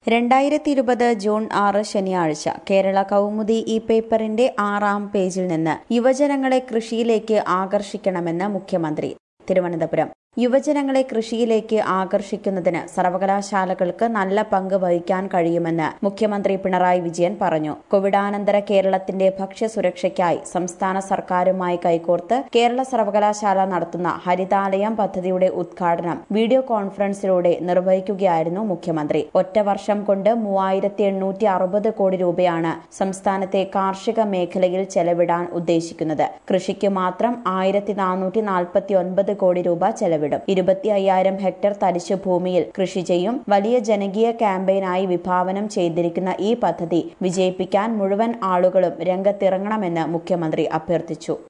രണ്ടായിരത്തി ഇരുപത് ജൂൺ ആറ് ശനിയാഴ്ച കേരള കൗമുദി ഈ പേപ്പറിന്റെ ആറാം പേജിൽ നിന്ന് യുവജനങ്ങളെ കൃഷിയിലേക്ക് ആകർഷിക്കണമെന്ന് മുഖ്യമന്ത്രി തിരുവനന്തപുരം യുവജനങ്ങളെ കൃഷിയിലേക്ക് ആകർഷിക്കുന്നതിന് സർവകലാശാലകൾക്ക് നല്ല പങ്ക് വഹിക്കാൻ കഴിയുമെന്ന് മുഖ്യമന്ത്രി പിണറായി വിജയൻ പറഞ്ഞു കോവിഡാനന്തര കേരളത്തിന്റെ ഭക്ഷ്യസുരക്ഷയ്ക്കായി സംസ്ഥാന സർക്കാരുമായി കൈകോർത്ത് കേരള സർവകലാശാല നടത്തുന്ന ഹരിതാലയം പദ്ധതിയുടെ ഉദ്ഘാടനം വീഡിയോ കോൺഫറൻസിലൂടെ നിർവഹിക്കുകയായിരുന്നു മുഖ്യമന്ത്രി ഒറ്റ വർഷം കൊണ്ട് മൂവായിരത്തി എണ്ണൂറ്റി അറുപത് കോടി രൂപയാണ് സംസ്ഥാനത്തെ കാർഷിക മേഖലയിൽ ചെലവിടാൻ ഉദ്ദേശിക്കുന്നത് കൃഷിക്ക് മാത്രം ആയിരത്തി നാനൂറ്റി നാൽപ്പത്തി ഒൻപത് കോടി രൂപ ചെലവിടും ഇരുപത്തി അയ്യായിരം ഹെക്ടർ തരിശു ഭൂമിയിൽ കൃഷി ചെയ്യും വലിയ ജനകീയ ക്യാമ്പയിനായി വിഭാവനം ചെയ്തിരിക്കുന്ന ഈ പദ്ധതി വിജയിപ്പിക്കാൻ മുഴുവൻ ആളുകളും രംഗത്തിറങ്ങണമെന്ന് മുഖ്യമന്ത്രി അഭ്യർത്ഥിച്ചു